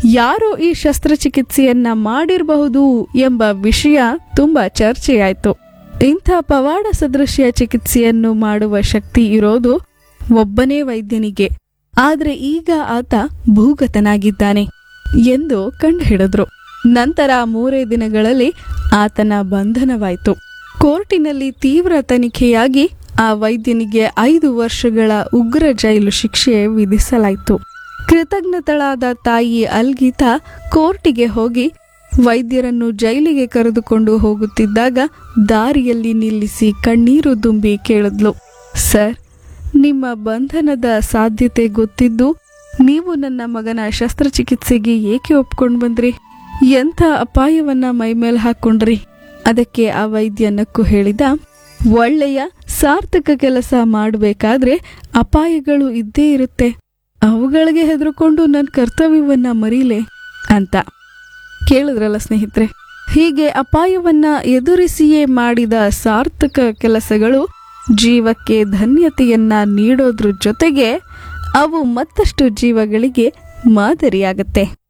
ಯಾರೋ ಈ ಶಸ್ತ್ರಚಿಕಿತ್ಸೆಯನ್ನ ಮಾಡಿರಬಹುದು ಎಂಬ ವಿಷಯ ತುಂಬಾ ಚರ್ಚೆಯಾಯಿತು ಇಂಥ ಪವಾಡ ಸದೃಶ್ಯ ಚಿಕಿತ್ಸೆಯನ್ನು ಮಾಡುವ ಶಕ್ತಿ ಇರೋದು ಒಬ್ಬನೇ ವೈದ್ಯನಿಗೆ ಆದ್ರೆ ಈಗ ಆತ ಭೂಗತನಾಗಿದ್ದಾನೆ ಎಂದು ಕಂಡುಹಿಡಿದ್ರು ನಂತರ ಮೂರೇ ದಿನಗಳಲ್ಲಿ ಆತನ ಬಂಧನವಾಯಿತು ಕೋರ್ಟಿನಲ್ಲಿ ತೀವ್ರ ತನಿಖೆಯಾಗಿ ಆ ವೈದ್ಯನಿಗೆ ಐದು ವರ್ಷಗಳ ಉಗ್ರ ಜೈಲು ಶಿಕ್ಷೆ ವಿಧಿಸಲಾಯಿತು ಕೃತಜ್ಞತಳಾದ ತಾಯಿ ಅಲ್ಗೀತಾ ಕೋರ್ಟಿಗೆ ಹೋಗಿ ವೈದ್ಯರನ್ನು ಜೈಲಿಗೆ ಕರೆದುಕೊಂಡು ಹೋಗುತ್ತಿದ್ದಾಗ ದಾರಿಯಲ್ಲಿ ನಿಲ್ಲಿಸಿ ಕಣ್ಣೀರು ತುಂಬಿ ಕೇಳಿದ್ಲು ಸರ್ ನಿಮ್ಮ ಬಂಧನದ ಸಾಧ್ಯತೆ ಗೊತ್ತಿದ್ದು ನೀವು ನನ್ನ ಮಗನ ಶಸ್ತ್ರಚಿಕಿತ್ಸೆಗೆ ಏಕೆ ಒಪ್ಕೊಂಡು ಬಂದ್ರಿ ಎಂಥ ಅಪಾಯವನ್ನ ಮೈಮೇಲೆ ಹಾಕೊಂಡ್ರಿ ಅದಕ್ಕೆ ಆ ವೈದ್ಯ ನಕ್ಕು ಹೇಳಿದ ಒಳ್ಳೆಯ ಸಾರ್ಥಕ ಕೆಲಸ ಮಾಡಬೇಕಾದ್ರೆ ಅಪಾಯಗಳು ಇದ್ದೇ ಇರುತ್ತೆ ಅವುಗಳಿಗೆ ಹೆದರ್ಕೊಂಡು ನನ್ನ ಕರ್ತವ್ಯವನ್ನ ಮರೀಲೆ ಅಂತ ಕೇಳಿದ್ರಲ್ಲ ಸ್ನೇಹಿತರೆ ಹೀಗೆ ಅಪಾಯವನ್ನ ಎದುರಿಸಿಯೇ ಮಾಡಿದ ಸಾರ್ಥಕ ಕೆಲಸಗಳು ಜೀವಕ್ಕೆ ಧನ್ಯತೆಯನ್ನ ನೀಡೋದ್ರ ಜೊತೆಗೆ ಅವು ಮತ್ತಷ್ಟು ಜೀವಗಳಿಗೆ ಮಾದರಿಯಾಗತ್ತೆ